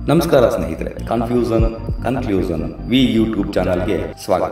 ನಮಸ್ಕಾರ ಸ್ನೇಹಿತರೆ confusion ಕನ್ಕ್ಲೂಸನ್ V YouTube ಚಾನಲ್ಗೆ ಸ್ವಾಗತ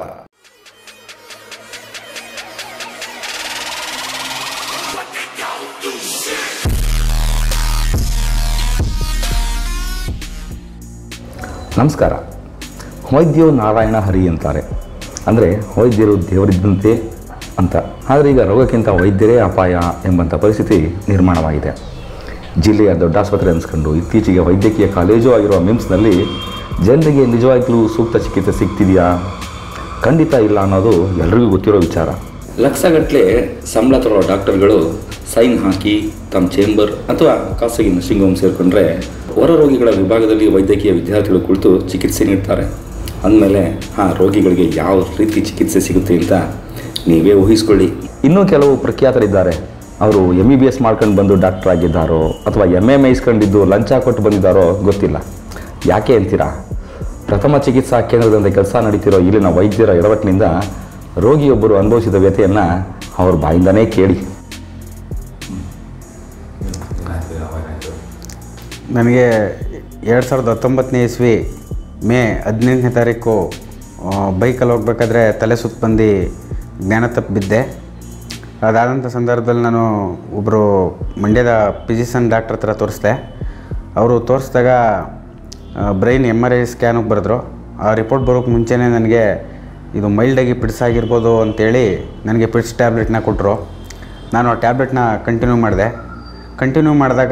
ನಮಸ್ಕಾರ ವೈದ್ಯೋ ನಾರಾಯಣ ಹರಿ ಅಂತಾರೆ ಅಂದರೆ ವೈದ್ಯರು ದೇವರಿದ್ದಂತೆ ಅಂತ ಆದರೆ ಈಗ ರೋಗಕ್ಕಿಂತ ವೈದ್ಯರೇ ಅಪಾಯ ಎಂಬಂಥ ಪರಿಸ್ಥಿತಿ ನಿರ್ಮಾಣವಾಗಿದೆ ಜಿಲ್ಲೆಯ ದೊಡ್ಡ ಆಸ್ಪತ್ರೆ ಅನಿಸ್ಕೊಂಡು ಇತ್ತೀಚೆಗೆ ವೈದ್ಯಕೀಯ ಕಾಲೇಜು ಆಗಿರುವ ಮಿಮ್ಸ್ನಲ್ಲಿ ಜನರಿಗೆ ನಿಜವಾಗ್ಲೂ ಸೂಕ್ತ ಚಿಕಿತ್ಸೆ ಸಿಗ್ತಿದೆಯಾ ಖಂಡಿತ ಇಲ್ಲ ಅನ್ನೋದು ಎಲ್ರಿಗೂ ಗೊತ್ತಿರೋ ವಿಚಾರ ಲಕ್ಷಗಟ್ಟಲೆ ಸಂಬಳ ತರೋ ಡಾಕ್ಟರ್ಗಳು ಸೈನ್ ಹಾಕಿ ತಮ್ಮ ಚೇಂಬರ್ ಅಥವಾ ಖಾಸಗಿ ನರ್ಸಿಂಗ್ ಹೋಮ್ ಸೇರಿಕೊಂಡ್ರೆ ಹೊರ ರೋಗಿಗಳ ವಿಭಾಗದಲ್ಲಿ ವೈದ್ಯಕೀಯ ವಿದ್ಯಾರ್ಥಿಗಳು ಕುಳಿತು ಚಿಕಿತ್ಸೆ ನೀಡ್ತಾರೆ ಅಂದಮೇಲೆ ಆ ರೋಗಿಗಳಿಗೆ ಯಾವ ರೀತಿ ಚಿಕಿತ್ಸೆ ಸಿಗುತ್ತೆ ಅಂತ ನೀವೇ ಊಹಿಸ್ಕೊಳ್ಳಿ ಇನ್ನೂ ಕೆಲವು ಪ್ರಖ್ಯಾತರಿದ್ದಾರೆ ಅವರು ಎಮ್ ಬಿ ಬಿ ಎಸ್ ಮಾಡ್ಕೊಂಡು ಬಂದು ಡಾಕ್ಟರ್ ಆಗಿದ್ದಾರೋ ಅಥವಾ ಎಮ್ ಎಮ್ ಇಸ್ಕೊಂಡಿದ್ದು ಲಂಚ ಕೊಟ್ಟು ಬಂದಿದ್ದಾರೋ ಗೊತ್ತಿಲ್ಲ ಯಾಕೆ ಅಂತೀರಾ ಪ್ರಥಮ ಚಿಕಿತ್ಸಾ ಕೇಂದ್ರದಿಂದ ಕೆಲಸ ನಡೀತಿರೋ ಇಲ್ಲಿನ ವೈದ್ಯರ ಎಡವಟ್ಟಿನಿಂದ ರೋಗಿಯೊಬ್ಬರು ಅನುಭವಿಸಿದ ವ್ಯಥೆಯನ್ನು ಅವ್ರ ಬಾಯಿಂದನೇ ಕೇಳಿ ನನಗೆ ಎರಡು ಸಾವಿರದ ಹತ್ತೊಂಬತ್ತನೇ ಇಸ್ವಿ ಮೇ ಹದಿನೆಂಟನೇ ತಾರೀಕು ಆ, ಬೈಕಲ್ಲಿ ಹೋಗ್ಬೇಕಾದ್ರೆ ತಲೆ ಸುತ್ತ ಬಂದು ಜ್ಞಾನ ತಪ್ಪಿ ಬಿದ್ದೆ ಅದಾದಂಥ ಸಂದರ್ಭದಲ್ಲಿ ನಾನು ಒಬ್ಬರು ಮಂಡ್ಯದ ಫಿಸಿಷನ್ ಡಾಕ್ಟ್ರ್ ಹತ್ರ ತೋರಿಸ್ದೆ ಅವರು ತೋರಿಸಿದಾಗ ಬ್ರೈನ್ ಎಮ್ ಆರ್ ಐ ಸ್ಕ್ಯಾನಿಗೆ ಬರೆದ್ರು ಆ ರಿಪೋರ್ಟ್ ಬರೋಕ್ಕೆ ಮುಂಚೆನೇ ನನಗೆ ಇದು ಮೈಲ್ಡಾಗಿ ಪಿಡ್ಸ್ ಆಗಿರ್ಬೋದು ಅಂತೇಳಿ ನನಗೆ ಪಿಡ್ಸ್ ಟ್ಯಾಬ್ಲೆಟ್ನ ಕೊಟ್ಟರು ನಾನು ಆ ಟ್ಯಾಬ್ಲೆಟ್ನ ಕಂಟಿನ್ಯೂ ಮಾಡಿದೆ ಕಂಟಿನ್ಯೂ ಮಾಡಿದಾಗ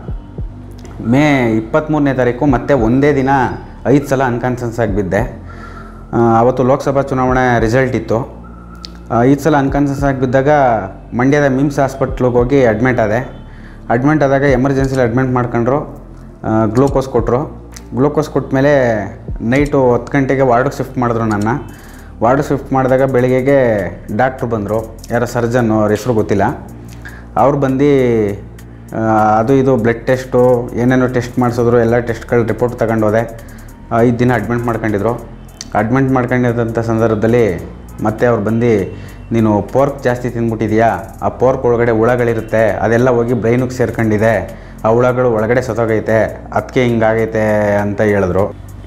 ಮೇ ಇಪ್ಪತ್ತ್ಮೂರನೇ ತಾರೀಕು ಮತ್ತೆ ಒಂದೇ ದಿನ ಐದು ಸಲ ಅನ್ಕಾನ್ಸನ್ಸ್ ಆಗಿ ಬಿದ್ದೆ ಆ, ಅವತ್ತು ಲೋಕಸಭಾ ಚುನಾವಣೆ ರಿಸಲ್ಟ್ ಇತ್ತು ಐದು ಸಲ ಅನ್ಕಾನ್ಸನ್ಸ್ ಆಗಿ ಬಿದ್ದಾಗ ಮಂಡ್ಯದ ಮಿಮ್ಸ್ ಹಾಸ್ಪಿಟ್ಲಿಗೆ ಹೋಗಿ ಅಡ್ಮಿಟ್ ಆದೆ ಅಡ್ಮಿಟ್ ಆದಾಗ ಎಮರ್ಜೆನ್ಸಿಲಿ ಅಡ್ಮಿಟ್ ಮಾಡ್ಕೊಂಡ್ರು ಗ್ಲೂಕೋಸ್ ಕೊಟ್ಟರು ಗ್ಲೂಕೋಸ್ ಕೊಟ್ಟಮೇಲೆ ನೈಟು ಹತ್ತು ಗಂಟೆಗೆ ವಾರ್ಡಿಗೆ ಶಿಫ್ಟ್ ಮಾಡಿದ್ರು ನನ್ನ ವಾರ್ಡ್ ಶಿಫ್ಟ್ ಮಾಡಿದಾಗ ಬೆಳಿಗ್ಗೆಗೆ ಡಾಕ್ಟ್ರು ಬಂದರು ಯಾರೋ ಸರ್ಜನ್ನು ಅವ್ರ ಹೆಸರು ಗೊತ್ತಿಲ್ಲ ಅವ್ರು ಬಂದು ಆ, ಅದು ಇದು ಬ್ಲಡ್ ಟೆಸ್ಟು ಏನೇನೋ ಟೆಸ್ಟ್ ಮಾಡಿಸಿದ್ರು ಎಲ್ಲ ಟೆಸ್ಟ್ಗಳು ರಿಪೋರ್ಟ್ ತಗೊಂಡೋದೆ ಐದು ದಿನ ಅಡ್ಮಿಟ್ ಮಾಡ್ಕೊಂಡಿದ್ರು ಅಡ್ಮಿಟ್ ಮಾಡ್ಕೊಂಡಿದ್ದಂಥ ಸಂದರ್ಭದಲ್ಲಿ ಮತ್ತೆ ಅವ್ರು ಬಂದು ನೀನು ಪೋರ್ಕ್ ಜಾಸ್ತಿ ತಿಂದ್ಬಿಟ್ಟಿದ್ಯಾ ಆ ಪೋರ್ಕ್ ಒಳಗಡೆ ಹುಳಗಳಿರುತ್ತೆ ಅದೆಲ್ಲ ಹೋಗಿ ಬ್ರೈನಿಗೆ ಸೇರ್ಕೊಂಡಿದೆ ಆ ಹುಳಗಳು ಒಳಗಡೆ ಸತ್ತೋಗೈತೆ ಅದಕ್ಕೆ ಹಿಂಗಾಗೈತೆ ಅಂತ ಹೇಳಿದ್ರು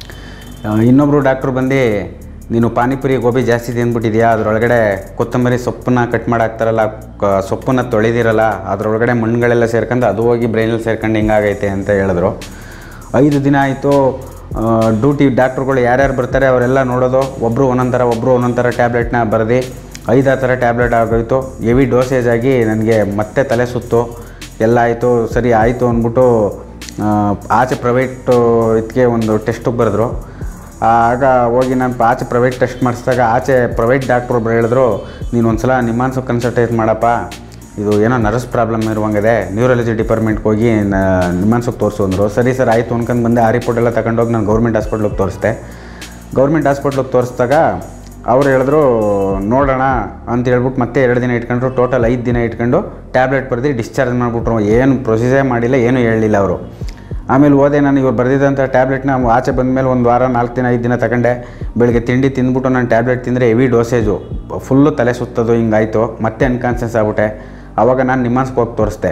ಆ, ಇನ್ನೊಬ್ಬರು ಡಾಕ್ಟ್ರು ಬಂದು ನೀನು ಪಾನಿಪುರಿ ಗೋಬಿ ಜಾಸ್ತಿ ತಿಂದ್ಬಿಟ್ಟಿದ್ಯಾ ಅದರೊಳಗಡೆ ಕೊತ್ತಂಬರಿ ಸೊಪ್ಪನ್ನ ಕಟ್ ಮಾಡಾಕ್ತಾರಲ್ಲ ಕ- ಸೊಪ್ಪನ್ನ ತೊಳೆದಿರಲ್ಲ ಅದರೊಳಗಡೆ ಮಣ್ಣುಗಳೆಲ್ಲ ಸೇರ್ಕೊಂಡು ಅದು ಹೋಗಿ ಬ್ರೈನಲ್ಲಿ ಸೇರ್ಕೊಂಡು ಹಿಂಗಾಗೈತೆ ಅಂತ ಹೇಳಿದ್ರು ಐದು ದಿನ ಆಯಿತು ಡ್ಯೂಟಿ ಡಾಕ್ಟ್ರುಗಳು ಯಾರ್ಯಾರು ಬರ್ತಾರೆ ಅವರೆಲ್ಲ ನೋಡೋದು ಒಬ್ಬರು ಒಂದೊಂದು ಥರ ಒಬ್ಬರು ಒಂದೊಂದು ಥರ ಟ್ಯಾಬ್ಲೆಟ್ನ ಬರೆದು ಐದಾರು ಥರ ಟ್ಯಾಬ್ಲೆಟ್ ಆಗೋಯ್ತು ಹೆವಿ ಡೋಸೇಜ್ ಆಗಿ ನನಗೆ ಮತ್ತೆ ತಲೆ ಸುತ್ತು ಎಲ್ಲ ಆಯಿತು ಸರಿ ಆಯಿತು ಅಂದ್ಬಿಟ್ಟು ಆ, ಆಚೆ ಪ್ರೈವೇಟು ಇದಕ್ಕೆ ಒಂದು ಟೆಸ್ಟಿಗೆ ಬರೆದ್ರು ಆಗ ಹೋಗಿ ನಾನು ಆಚೆ ಪ್ರೈವೇಟ್ ಟೆಸ್ಟ್ ಮಾಡಿಸಿದಾಗ ಆಚೆ ಪ್ರೈವೇಟ್ ಡಾಕ್ಟ್ರು ಒಬ್ರು ಹೇಳಿದ್ರು ನೀನು ಒಂದು ಸಲ ನಿಮ್ಮಾನ್ಸು ಕನ್ಸಲ್ಟೇಟ್ ಮಾಡಪ್ಪ ಇದು ಏನೋ ನರ್ಸ್ ಪ್ರಾಬ್ಲಮ್ ಇರುವಂಗಿದೆ ನ್ಯೂರಾಲಜಿ ಡಿಪಾರ್ಟ್ಮೆಂಟ್ಗೆ ಹೋಗಿ ನಿಮ್ಮಾನ್ಸಕ್ಕೆ ತೋರಿಸು ಅಂದರು ಸರಿ ಸರ್ ಆಯಿತು ಅನ್ಕೊಂಡು ಬಂದೆ ಆ ರಿಪೋರ್ಟ್ ಎಲ್ಲ ತಗೊಂಡೋಗಿ ನಾನು ಗೌರ್ಮೆಂಟ್ ಹಾಸ್ಪಿಟ್ಲಿಗೆ ತೋರಿಸ್ದೆ ಗೌರ್ಮೆಂಟ್ ಹಾಸ್ಪಿಟ್ಲಿಗೆ ತೋರಿಸಿದಾಗ ಅವ್ರು ಹೇಳಿದ್ರು ನೋಡೋಣ ಅಂತ ಹೇಳ್ಬಿಟ್ಟು ಮತ್ತೆ ಎರಡು ದಿನ ಇಟ್ಕೊಂಡ್ರು ಟೋಟಲ್ ಐದು ದಿನ ಇಟ್ಕೊಂಡು ಟ್ಯಾಬ್ಲೆಟ್ ಬರೆದು ಡಿಸ್ಚಾರ್ಜ್ ಮಾಡಿಬಿಟ್ರು ಏನು ಪ್ರೊಸೀಜರ್ ಮಾಡಿಲ್ಲ ಏನೂ ಹೇಳಲಿಲ್ಲ ಅವರು ಆಮೇಲೆ ಹೋದೆ ನಾನು ಇವ್ರು ಬರೆದಿದ್ದಂಥ ಟ್ಯಾಬ್ಲೆಟ್ನ ಆಚೆ ಬಂದಮೇಲೆ ಒಂದು ವಾರ ನಾಲ್ಕು ದಿನ ಐದು ದಿನ ತಗೊಂಡೆ ಬೆಳಗ್ಗೆ ತಿಂಡಿ ತಿಂದ್ಬಿಟ್ಟು ನಾನು ಟ್ಯಾಬ್ಲೆಟ್ ತಿಂದರೆ ಹೆವಿ ಡೋಸೇಜು ಫುಲ್ಲು ತಲೆ ಸುತ್ತೋದು ಹಿಂಗಾಯಿತು ಮತ್ತೆ ಅನ್ಕಾನ್ಸಿಯಸ್ ಆಗ್ಬಿಟ್ಟೆ ಆವಾಗ ನಾನು ನಿಮ್ಮಾನ್ಸ್ಗೆ ಹೋಗಿ ತೋರಿಸ್ದೆ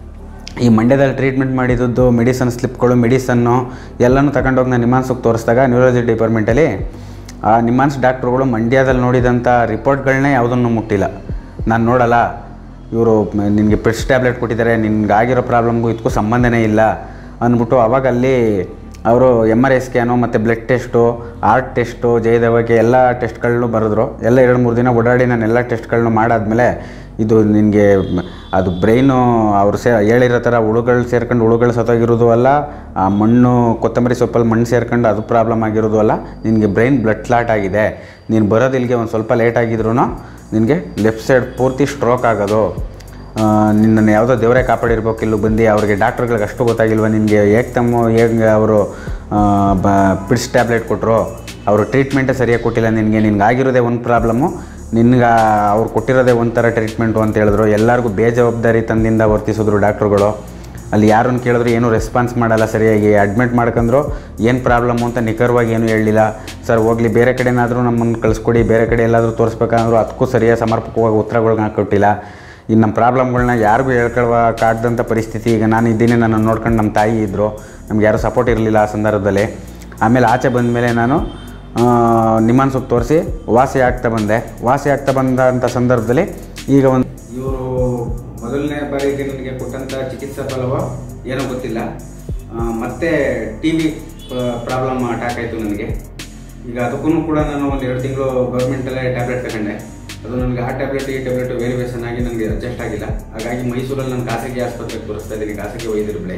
ಈ ಮಂಡ್ಯದಲ್ಲಿ ಟ್ರೀಟ್ಮೆಂಟ್ ಮಾಡಿದ್ದು ಮೆಡಿಸನ್ ಸ್ಲಿಪ್ಗಳು ಮೆಡಿಸನ್ನು ಎಲ್ಲನೂ ತಗೊಂಡೋಗಿ ನಾನು ನಿಮ್ಮಾನ್ಸ್ಗೆ ತೋರಿಸಿದಾಗ ನ್ಯೂರಾಲಜಿ ಡಿಪಾರ್ಟ್ಮೆಂಟಲ್ಲಿ ಆ ನಿಮ್ಮಾನ್ಸ್ ಡಾಕ್ಟ್ರುಗಳು ಮಂಡ್ಯದಲ್ಲಿ ನೋಡಿದಂಥ ರಿಪೋರ್ಟ್ಗಳನ್ನೇ ಯಾವುದನ್ನು ಮುಟ್ಟಿಲ್ಲ ನಾನು ನೋಡಲ್ಲ ಇವರು ನಿನಗೆ ಪ್ರೆಸ್ ಟ್ಯಾಬ್ಲೆಟ್ ಕೊಟ್ಟಿದ್ದಾರೆ ನಿನ್ಗೆ ಆಗಿರೋ ಪ್ರಾಬ್ಲಮ್ಗೂ ಇದಕ್ಕೂ ಸಂಬಂಧನೇ ಇಲ್ಲ ಅಂದ್ಬಿಟ್ಟು ಅವಾಗ ಅಲ್ಲಿ ಅವರು ಎಮ್ ಆರ್ ಐ ಸ್ಕ್ಯಾನು ಮತ್ತು ಬ್ಲಡ್ ಟೆಸ್ಟು ಆರ್ಟ್ ಟೆಸ್ಟು ಜಯದೇವಕ್ಕೆ ಎಲ್ಲ ಟೆಸ್ಟ್ಗಳನ್ನೂ ಬರೆದ್ರು ಎಲ್ಲ ಎರಡು ಮೂರು ದಿನ ಓಡಾಡಿ ನಾನು ಎಲ್ಲ ಟೆಸ್ಟ್ಗಳನ್ನೂ ಮಾಡಾದ್ಮೇಲೆ ಇದು ನಿನಗೆ ಅದು ಬ್ರೈನು ಅವ್ರು ಸೇ ಹೇಳಿರೋ ಥರ ಹುಳುಗಳು ಸೇರ್ಕೊಂಡು ಹುಳುಗಳು ಸತ್ತೋಗಿರೋದು ಅಲ್ಲ ಆ ಮಣ್ಣು ಕೊತ್ತಂಬರಿ ಸೊಪ್ಪಲ್ಲಿ ಮಣ್ಣು ಸೇರ್ಕೊಂಡು ಅದು ಪ್ರಾಬ್ಲಮ್ ಆಗಿರೋದು ಅಲ್ಲ ನಿನಗೆ ಬ್ರೈನ್ ಬ್ಲಡ್ ಕ್ಲಾಟ್ ಆಗಿದೆ ನೀನು ಬರೋದು ಇಲ್ಲಿಗೆ ಒಂದು ಸ್ವಲ್ಪ ಲೇಟ್ ಆಗಿದ್ರು ನಿನಗೆ ಲೆಫ್ಟ್ ಸೈಡ್ ಪೂರ್ತಿ ಸ್ಟ್ರೋಕ್ ಆಗೋದು ಆ, ನಿನ್ನನ್ನು ಯಾವುದೋ ದೇವರೇ ಕಾಪಾಡಿರ್ಬೇಕು ಇಲ್ಲೂ ಬಂದು ಅವ್ರಿಗೆ ಡಾಕ್ಟ್ರುಗಳಿಗೆ ಅಷ್ಟು ಗೊತ್ತಾಗಿಲ್ವ ನಿನಗೆ ಹೇಗೆ ತಮ್ಮ ಹೇಗೆ ಅವರು ಬ ಪಿಡ್ಸ್ ಟ್ಯಾಬ್ಲೆಟ್ ಕೊಟ್ಟರು ಅವರು ಟ್ರೀಟ್ಮೆಂಟೇ ಸರಿಯಾಗಿ ಕೊಟ್ಟಿಲ್ಲ ನಿನಗೆ ನಿನ್ಗೆ ಆಗಿರೋದೇ ಒಂದು ಪ್ರಾಬ್ಲಮ್ಮು ನಿನ್ಗೆ ಅವ್ರು ಕೊಟ್ಟಿರೋದೇ ಒಂಥರ ಟ್ರೀಟ್ಮೆಂಟು ಅಂತ ಹೇಳಿದ್ರು ಎಲ್ಲರಿಗೂ ಬೇಜವಾಬ್ದಾರಿ ತಂದಿಂದ ವರ್ತಿಸಿದ್ರು ಡಾಕ್ಟ್ರುಗಳು ಅಲ್ಲಿ ಯಾರನ್ನು ಕೇಳಿದ್ರು ಏನೂ ರೆಸ್ಪಾನ್ಸ್ ಮಾಡಲ್ಲ ಸರಿಯಾಗಿ ಅಡ್ಮಿಟ್ ಮಾಡ್ಕೊಂಡ್ರು ಏನು ಪ್ರಾಬ್ಲಮ್ಮು ಅಂತ ನಿಖರವಾಗಿ ಏನೂ ಹೇಳಲಿಲ್ಲ ಸರ್ ಹೋಗಲಿ ಬೇರೆ ಕಡೆನಾದರೂ ನಮ್ಮನ್ನು ಕಳಿಸ್ಕೊಡಿ ಬೇರೆ ಕಡೆ ಎಲ್ಲಾದರೂ ತೋರಿಸ್ಬೇಕಂದ್ರೂ ಅದಕ್ಕೂ ಸರಿಯಾಗಿ ಸಮರ್ಪಕವಾಗಿ ಉತ್ತರಗಳ್ನ ಕೊಟ್ಟಿಲ್ಲ ಈ ನಮ್ಮ ಪ್ರಾಬ್ಲಮ್ಗಳನ್ನ ಯಾರಿಗೂ ಹೇಳ್ಕೊಳಕ್ಕಾಗ್ದಂಥ ಪರಿಸ್ಥಿತಿ ಈಗ ನಾನು ಇದ್ದೀನಿ ನನ್ನ ನೋಡ್ಕೊಂಡು ನಮ್ಮ ತಾಯಿ ಇದ್ದರು ನಮ್ಗೆ ಯಾರೂ ಸಪೋರ್ಟ್ ಇರಲಿಲ್ಲ ಆ ಸಂದರ್ಭದಲ್ಲಿ ಆಮೇಲೆ ಆಚೆ ಬಂದ ಮೇಲೆ ನಾನು ನಿಮ್ಮನ್ನು ಸ್ವಲ್ಪ ತೋರಿಸಿ ವಾಸಿ ಆಗ್ತಾ ಬಂದೆ ವಾಸಿ ಆಗ್ತಾ ಬಂದಂಥ ಸಂದರ್ಭದಲ್ಲಿ ಈಗ ಒಂದು ಇವರು ಮೊದಲನೇ ಬಾರಿಗೆ ನನಗೆ ಕೊಟ್ಟಂಥ ಚಿಕಿತ್ಸಾ ಫಲವೋ ಏನೋ ಗೊತ್ತಿಲ್ಲ ಆ, ಮತ್ತೆ ಟಿ ವಿ ಪ್ರಾಬ್ಲಮ್ ಅಟ್ಯಾಕ್ ಆಯಿತು ನನಗೆ ಈಗ ಅದಕ್ಕೂ ಕೂಡ ನಾನು ಒಂದು ಎರಡು ತಿಂಗಳು ಗೌರ್ಮೆಂಟಲ್ಲೇ ಟ್ಯಾಬ್ಲೆಟ್ ತಗೊಂಡೆ ಅದು ನನಗೆ ಆ ಟ್ಯಾಬ್ಲೆಟ್ ಈ ಟ್ಯಾಬ್ಲೆಟ್ ವೇರಿಯೇಷನ್ ಆಗಿ ನನಗೆ ಅಡ್ಜಸ್ಟ್ ಆಗಿಲ್ಲ ಹಾಗಾಗಿ ಮೈಸೂರಲ್ಲಿ ನಾನು ಖಾಸಗಿ ಆಸ್ಪತ್ರೆಗೆ ತೋರಿಸ್ತಾ ಇದ್ದೀನಿ ಖಾಸಗಿ ವೈದ್ಯರ ಬಳಿ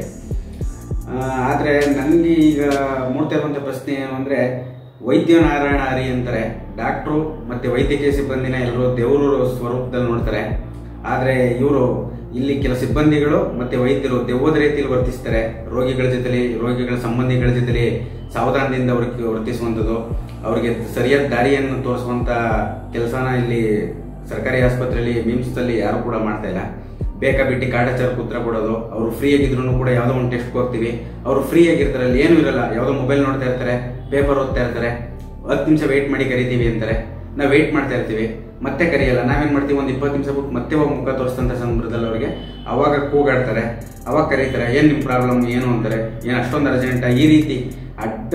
ಆದರೆ ನನಗೆ ಈಗ ಮೂಡ್ತಾ ಇರುವಂಥ ಪ್ರಶ್ನೆ ಏನು ಅಂದರೆ ವೈದ್ಯ ನಾರಾಯಣ ಹರಿ ಅಂತಾರೆ ಡಾಕ್ಟ್ರು ಮತ್ತು ವೈದ್ಯಕೀಯ ಸಿಬ್ಬಂದಿನ ಎಲ್ಲರೂ ದೇವರು ಸ್ವರೂಪದಲ್ಲಿ ನೋಡ್ತಾರೆ ಆದರೆ ಇವರು ಇಲ್ಲಿ ಕೆಲ ಸಿಬ್ಬಂದಿಗಳು ಮತ್ತು ವೈದ್ಯರು ದೆವ್ವದ ರೀತಿಯಲ್ಲಿ ವರ್ತಿಸ್ತಾರೆ ರೋಗಿಗಳ ಜೊತೆಲಿ ರೋಗಿಗಳ ಸಂಬಂಧಿಗಳ ಜೊತೆಲಿ ಸಾವಧಾನದಿಂದ ಅವ್ರಿಗೆ ವರ್ತಿಸುವಂಥದ್ದು ಅವರಿಗೆ ಸರಿಯಾದ ದಾರಿಯನ್ನು ತೋರಿಸುವಂಥ ಕೆಲಸನ ಇಲ್ಲಿ ಸರ್ಕಾರಿ ಆಸ್ಪತ್ರೆಯಲ್ಲಿ ಮಿಮ್ಸ್ದಲ್ಲಿ ಯಾರು ಕೂಡ ಮಾಡ್ತಾ ಇಲ್ಲ ಬೇಕಾ ಬಿಟ್ಟು ಕಾಟಾಚಾರಕ್ಕೆ ಉತ್ತರ ಕೊಡೋದು ಅವರು ಫ್ರೀ ಆಗಿದ್ರು ಕೂಡ ಯಾವುದೋ ಒಂದು ಟೆಸ್ಟ್ಗೆ ಹೋಗ್ತೀವಿ ಅವರು ಫ್ರೀ ಆಗಿರ್ತಾರೆ ಅಲ್ಲಿ ಏನೂ ಇರಲ್ಲ ಯಾವುದೋ ಮೊಬೈಲ್ ನೋಡ್ತಾ ಇರ್ತಾರೆ ಪೇಪರ್ ಓದ್ತಾ ಇರ್ತಾರೆ ಹತ್ತು ನಿಮಿಷ ವೆಯ್ಟ್ ಮಾಡಿ ಕರಿತೀವಿ ಅಂತಾರೆ ನಾವು ವೆಯ್ಟ್ ಮಾಡ್ತಾ ಇರ್ತೀವಿ ಮತ್ತೆ ಕರೆಯಲ್ಲ ನಾವೇನ್ ಮಾಡ್ತೀವಿ ಒಂದು ಇಪ್ಪತ್ತು ನಿಮಿಷ ಬಿಟ್ಟು ಮತ್ತೆ ಹೋಗಿ ಮುಖ ತೋರಿಸ್ತಂತ ಸಂದರ್ಭದಲ್ಲಿ ಅವರಿಗೆ ಅವಾಗ ಕೂಗಾಡ್ತಾರೆ ಅವಾಗ ಕರೀತಾರೆ ಏನು ನಿಮ್ಮ ಪ್ರಾಬ್ಲಮ್ ಏನು ಅಂತಾರೆ ಏನು ಅಷ್ಟೊಂದು ಅರ್ಜೆಂಟ ಈ ರೀತಿ ಅಡ್ಡ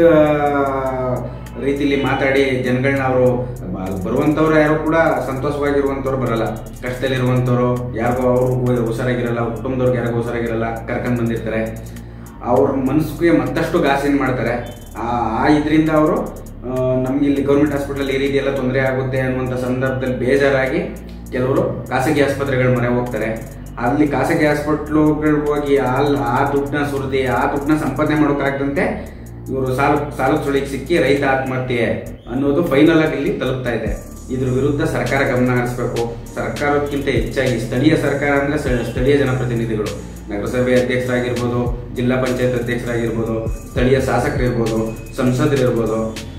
ರೀತಿಲಿ ಮಾತಾಡಿ ಜನಗಳನ್ನ ಅವರು ಬರುವಂಥವ್ರು ಯಾರು ಕೂಡ ಸಂತೋಷವಾಗಿರುವಂಥವ್ರು ಬರಲ್ಲ ಕಷ್ಟದಲ್ಲಿರುವಂಥವ್ರು ಯಾರಿಗೂ ಅವ್ರಿಗೂ ಹುಷಾರಾಗಿರಲ್ಲ ಅವ್ರ ಕುಟುಂಬದವ್ರಿಗೆ ಯಾರಿಗೂ ಹುಷಾರಾಗಿರಲ್ಲ ಕರ್ಕೊಂಡು ಬಂದಿರ್ತಾರೆ ಅವ್ರ ಮನಸ್ಸಿಗೆ ಮತ್ತಷ್ಟು ಘಾಸಿನ ಮಾಡ್ತಾರೆ ಆ ಆ ಇದರಿಂದ ಅವರು ನಮ್ಗೆ ಇಲ್ಲಿ ಗೌರ್ಮೆಂಟ್ ಹಾಸ್ಪಿಟಲ್ ಈ ರೀತಿ ಎಲ್ಲ ತೊಂದರೆ ಆಗುತ್ತೆ ಅನ್ನುವಂಥ ಸಂದರ್ಭದಲ್ಲಿ ಬೇಜಾರಾಗಿ ಕೆಲವರು ಖಾಸಗಿ ಆಸ್ಪತ್ರೆಗಳ ಮೊರೆ ಹೋಗ್ತಾರೆ ಅಲ್ಲಿ ಖಾಸಗಿ ಹಾಸ್ಪಿಟ್ಲುಗಳಿಗೆ ಹೋಗಿ ಅಲ್ಲಿ ಆ ದುಡ್ಡನ್ನ ಸುರಿದಿ ಆ ದುಡ್ಡನ್ನ ಸಂಪಾದನೆ ಮಾಡೋಕ್ಕಾಗದಂತೆ ಇವರು ಸಾಲ ಸಾಲ ಸುಳಿಗೆ ಸಿಕ್ಕಿ ರೈತ ಆತ್ಮಹತ್ಯೆ ಅನ್ನೋದು ಫೈನಲ್ ಆಗಿ ಇಲ್ಲಿ ತಲುಪ್ತಾ ಇದೆ ಇದ್ರ ವಿರುದ್ಧ ಸರ್ಕಾರ ಗಮನ ಹರಿಸಬೇಕು ಸರ್ಕಾರಕ್ಕಿಂತ ಹೆಚ್ಚಾಗಿ ಸ್ಥಳೀಯ ಸರ್ಕಾರ ಅಂದ್ರೆ ಸ- ಸ್ಥಳೀಯ ಜನಪ್ರತಿನಿಧಿಗಳು ನಗರಸಭೆ ಅಧ್ಯಕ್ಷರಾಗಿರ್ಬೋದು ಜಿಲ್ಲಾ ಪಂಚಾಯತ್ ಅಧ್ಯಕ್ಷರಾಗಿರ್ಬೋದು ಸ್ಥಳೀಯ ಶಾಸಕರಿರ್ಬೋದು ಸಂಸದರಿರ್ಬೋದು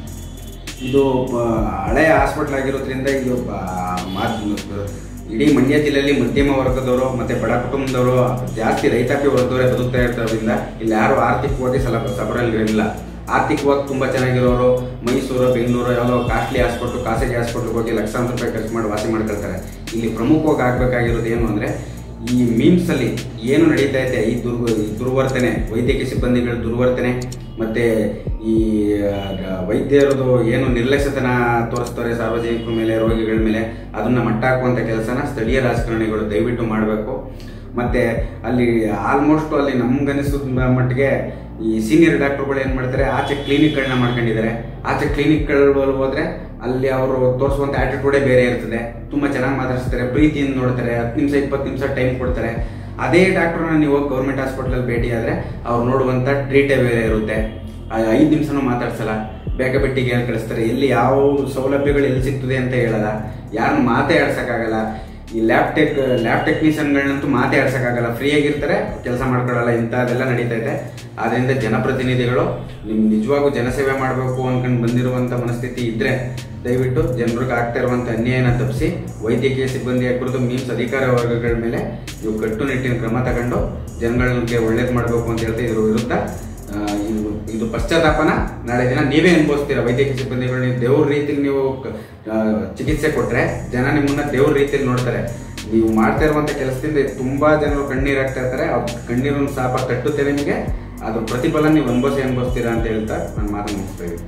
ಇದು ಬ- ಹಳೆಯ ಹಾಸ್ಪಿಟ್ಲ್ ಆಗಿರೋದ್ರಿಂದ ಇದು ಬ- ಮಾತ್- ಇಡೀ ಮಂಡ್ಯ ಜಿಲ್ಲೆಯಲ್ಲಿ ಮಧ್ಯಮ ವರ್ಗದವರು ಮತ್ತೆ ಬಡ ಕುಟುಂಬದವರು ಜಾಸ್ತಿ ರೈತಾಪಿ ವರ್ಗದವರೇ ಬದುಕ್ತಾ ಇರೋದ್ರಿಂದ ಇಲ್ಲಿ ಯಾರು ಆರ್ಥಿಕವಾಗಿ ಸಲ ಸಬರಲ್ಲಿರಲಿಲ್ಲ ಆರ್ಥಿಕವಾಗಿ ತುಂಬಾ ಚೆನ್ನಾಗಿರೋರು ಮೈಸೂರು ಬೆಂಗಳೂರು ಯಾವುದೋ ಕಾಸ್ಟ್ಲಿ ಹಾಸ್ಪಿಟ್ಲು ಖಾಸಗಿ ಹಾಸ್ಪಿಟ್ಲ್ಗೆ ಹೋಗಿ ಲಕ್ಷಾಂತರ ರೂಪಾಯಿ ಖರ್ಚು ಮಾಡಿ ವಾಸಿ ಮಾಡ್ಕೊಳ್ತಾರೆ ಇಲ್ಲಿ ಪ್ರಮುಖವಾಗಿ ಆಗ್ಬೇಕಾಗಿರೋದು ಏನು ಅಂದ್ರೆ ಈ ಮೀಮ್ಸ್ ಅಲ್ಲಿ ಏನು ನಡೀತಾ ಇದೆ ಈ ದುರ್ವ ಈ ದುರ್ವರ್ತನೆ ವೈದ್ಯಕೀಯ ಸಿಬ್ಬಂದಿಗಳ ದುರ್ವರ್ತನೆ ಮತ್ತೆ ಈ ಆ, ವೈದ್ಯರದು ಏನು ನಿರ್ಲಕ್ಷ್ಯತನ ತೋರಿಸ್ತಾರೆ ಸಾರ್ವಜನಿಕರ ಮೇಲೆ ರೋಗಿಗಳ ಮೇಲೆ ಅದನ್ನ ಮಟ್ಟ ಹಾಕುವಂತ ಕೆಲಸನ ಸ್ಥಳೀಯ ರಾಜಕಾರಣಿಗಳು ದಯವಿಟ್ಟು ಮಾಡಬೇಕು ಮತ್ತೆ ಅಲ್ಲಿ ಆಲ್ಮೋಸ್ಟ್ ಅಲ್ಲಿ ನಮ್ಗನಿಸಿದ ಮಟ್ಟಿಗೆ ಈ ಸೀನಿಯರ್ ಡಾಕ್ಟರ್ಗಳು ಏನ್ ಮಾಡ್ತಾರೆ ಆಚೆ ಕ್ಲಿನಿಕ್ಗಳನ್ನ ಮಾಡ್ಕೊಂಡಿದ್ದಾರೆ ಆಚೆ ಕ್ಲಿನಿಕ್ಗಳು ಹೋದ್ರೆ ಅಲ್ಲಿ ಅವರು ತೋರಿಸುವಂತ ಆಟಿಟ್ಯೂಡೇ ಬೇರೆ ಇರ್ತದೆ ತುಂಬಾ ಚೆನ್ನಾಗಿ ಮಾತಾಡಿಸ್ತಾರೆ ಪ್ರೀತಿಯಿಂದ ನೋಡ್ತಾರೆ ಹತ್ತು ನಿಮಿಷ ಇಪ್ಪತ್ತು ನಿಮಿಷ ಟೈಮ್ ಕೊಡ್ತಾರೆ ಅದೇ ಡಾಕ್ಟರ್ನ ನೀವು ಗೌರ್ಮೆಂಟ್ ಹಾಸ್ಪಿಟಲ್ ಭೇಟಿ ಆದ್ರೆ ಅವ್ರು ನೋಡುವಂತ ಟ್ರೀಟೇ ಬೇರೆ ಇರುತ್ತೆ ಐದು ನಿಮಿಷನೂ ಮಾತಾಡ್ಸಲ್ಲ ಬೇಗ ಬೆಟ್ಟಿಗೆ ಹೇಳಿ ಕಳಿಸ್ತಾರೆ ಎಲ್ಲಿ ಯಾವ ಸೌಲಭ್ಯಗಳು ಎಲ್ಲಿ ಸಿಗ್ತದೆ ಅಂತ ಹೇಳಲ್ಲ ಯಾರನ್ನು ಮಾತೇ ಆಡ್ಸಕ್ಕಾಗಲ್ಲ ಈ ಲ್ಯಾಬ್ ಟೆಕ್ ಲ್ಯಾಬ್ ಟೆಕ್ನಿಷಿಯನ್ಗಳನ್ನಂತೂ ಮಾತೇ ಆಡ್ಸಕ್ಕಾಗಲ್ಲ ಫ್ರೀ ಆಗಿರ್ತಾರೆ ಕೆಲಸ ಮಾಡ್ಕೊಳ್ಳಲ್ಲ ಇಂಥದ್ದೆಲ್ಲ ನಡೀತಾ ಇದೆ ಆದ್ರಿಂದ ಜನಪ್ರತಿನಿಧಿಗಳು ನಿಮ್ ನಿಜವಾಗೂ ಜನಸೇವೆ ಮಾಡಬೇಕು ಅನ್ಕೊಂಡು ಬಂದಿರುವಂತ ಮನಸ್ಥಿತಿ ಇದ್ರೆ ದಯವಿಟ್ಟು ಜನರಿಗೆ ಆಗ್ತಾ ಇರುವಂತ ಅನ್ಯಾಯನ ತಪ್ಪಿಸಿ ವೈದ್ಯಕೀಯ ಸಿಬ್ಬಂದಿಯ ಕುರಿತು ಮೀನ್ಸ್ ಅಧಿಕಾರ ವರ್ಗಗಳ ಮೇಲೆ ನೀವು ಕಟ್ಟುನಿಟ್ಟಿನ ಕ್ರಮ ತಗೊಂಡು ಜನಗಳಿಗೆ ಒಳ್ಳೇದು ಮಾಡಬೇಕು ಅಂತ ಹೇಳ್ತಾ ಇದ್ರ ವಿರುದ್ಧ ಆ, ಇದು ಇದು ಪಶ್ಚಾತ್ತಾಪನ ನಾಳೆ ದಿನ ನೀವೇ ಅನುಭವಿಸ್ತೀರಾ ವೈದ್ಯಕೀಯ ಸಿಬ್ಬಂದಿಗಳು ನೀವು ದೇವ್ರ ರೀತಿಲಿ ನೀವು ಕ- ಆ, ಚಿಕಿತ್ಸೆ ಕೊಟ್ರೆ ಜನ ನಿಮ್ಮನ್ನ ದೇವ್ರ ರೀತಿಯಲ್ಲಿ ನೋಡ್ತಾರೆ ನೀವು ಮಾಡ್ತಾ ಇರುವಂತ ಕೆಲಸದಿಂದ ತುಂಬಾ ಜನರು ಕಣ್ಣೀರ್ ಹಾಕ್ತಾ ಇರ್ತಾರೆ ಆ ಕಣ್ಣೀರನ್ನು ಸಾಪ ಕಟ್ಟುತ್ತೆ ನಿಮಗೆ ಅದ್ರ ಪ್ರತಿಫಲ ನೀವು ಅನುಭವಿಸಿ ಅನುಭವಿಸ್ತೀರಾ ಅಂತ ಹೇಳ್ತಾ ನಾನು ಮಾತು ಮುಗಿಸ್ತಾ ಇದ್ದೀನಿ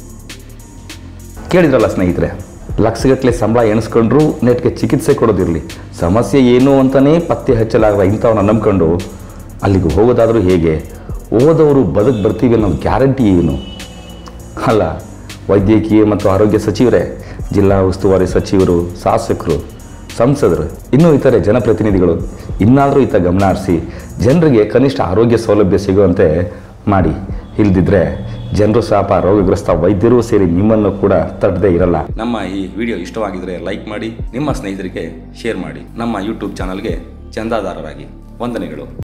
ಕೇಳಿದ್ರಲ್ಲ ಸ್ನೇಹಿತರೆ ಲಕ್ಷಗಟ್ಟಲೆ ಸಂಬಳ ಎಣಿಸ್ಕೊಂಡ್ರು ನೆಟ್ಗೆ ಚಿಕಿತ್ಸೆ ಕೊಡೋದಿರಲಿ ಸಮಸ್ಯೆ ಏನು ಅಂತಲೇ ಪತ್ತೆ ಹಚ್ಚಲಾಗದ ಇಂಥವನ್ನ ನಂಬ್ಕೊಂಡು ಅಲ್ಲಿಗೆ ಹೋಗೋದಾದರೂ ಹೇಗೆ ಹೋದವರು ಬದುಕು ಬರ್ತೀವಿ ಅನ್ನೋ ಗ್ಯಾರಂಟಿ ಏನು ಅಲ್ಲ ವೈದ್ಯಕೀಯ ಮತ್ತು ಆರೋಗ್ಯ ಸಚಿವರೇ ಜಿಲ್ಲಾ ಉಸ್ತುವಾರಿ ಸಚಿವರು ಶಾಸಕರು ಸಂಸದರು ಇನ್ನೂ ಇತರೆ ಜನಪ್ರತಿನಿಧಿಗಳು ಇನ್ನಾದರೂ ಈತ ಗಮನ ಹರಿಸಿ ಜನರಿಗೆ ಕನಿಷ್ಠ ಆರೋಗ್ಯ ಸೌಲಭ್ಯ ಸಿಗುವಂತೆ ಮಾಡಿ ಇಲ್ದಿದ್ರೆ ಜನರು ಶಾಪ ರೋಗಗ್ರಸ್ತ ವೈದ್ಯರು ಸೇರಿ ನಿಮ್ಮನ್ನು ಕೂಡ ತಟ್ಟದೇ ಇರಲ್ಲ ನಮ್ಮ ಈ ವಿಡಿಯೋ ಇಷ್ಟವಾಗಿದ್ರೆ ಲೈಕ್ ಮಾಡಿ ನಿಮ್ಮ ಸ್ನೇಹಿತರಿಗೆ ಶೇರ್ ಮಾಡಿ ನಮ್ಮ ಯೂಟ್ಯೂಬ್ ಚಾನಲ್ಗೆ ಚಂದಾದಾರರಾಗಿ ವಂದನೆಗಳು